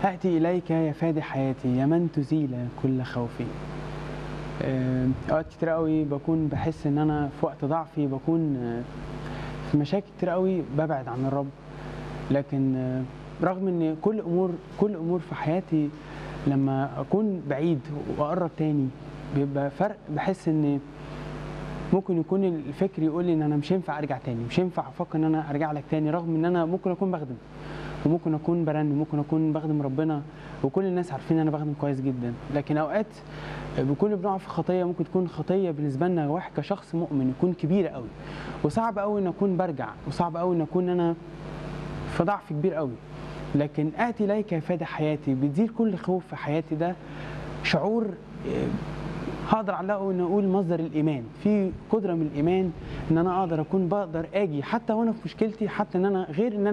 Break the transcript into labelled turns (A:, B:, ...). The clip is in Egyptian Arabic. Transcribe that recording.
A: اتي اليك يا فادي حياتي يا من تزيل كل خوفي آه، اوقات كتير قوي بكون بحس ان انا في وقت ضعفي بكون آه، في مشاكل كتير قوي ببعد عن الرب لكن آه، رغم ان كل امور كل امور في حياتي لما اكون بعيد واقرب تاني بيبقى فرق بحس ان ممكن يكون الفكر يقول لي ان انا مش هينفع ارجع تاني مش هينفع افكر ان انا ارجع لك تاني رغم ان انا ممكن اكون بخدم وممكن اكون برنم ممكن اكون بخدم ربنا وكل الناس عارفين ان انا بخدم كويس جدا لكن اوقات بنكون بنقع في خطيه ممكن تكون خطيه بالنسبه لنا واحد كشخص مؤمن يكون كبيره قوي وصعب قوي ان اكون برجع وصعب قوي ان اكون انا في ضعف كبير قوي لكن اتي اليك يا فادي حياتي بتزيل كل خوف في حياتي ده شعور آه، هقدر اعلقه ان اقول مصدر الايمان في قدره من الايمان ان انا اقدر اكون بقدر اجي حتى وانا في مشكلتي حتى ان انا غير ان أنا